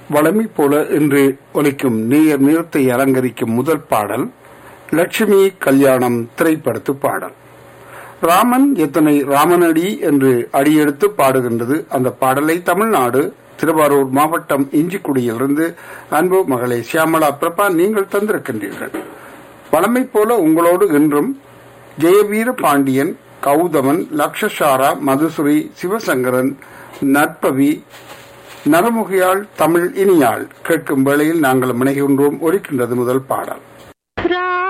வளமை போல இன்று ஒலிக்கும் நேயர் நிறத்தை அலங்கரிக்கும் முதல் பாடல் லட்சுமி கல்யாணம் திரைப்படத்து பாடல் ராமன் எத்தனை ராமனடி என்று அடியெடுத்து பாடுகின்றது அந்த பாடலை தமிழ்நாடு திருவாரூர் மாவட்டம் இஞ்சிக்குடியிலிருந்து அன்பு மகளே சியாமலா பிரபா நீங்கள் தந்திருக்கின்றீர்கள் வளமை போல உங்களோடு இன்றும் ஜெயவீர பாண்டியன் கௌதமன் லக்ஷசாரா மதுசுரி சிவசங்கரன் நட்பவி நரமுகையாள் தமிழ் இனியாள் கேட்கும் வேளையில் நாங்கள் முனைகின்றோம் ஒலிக்கின்றது முதல் பாடல்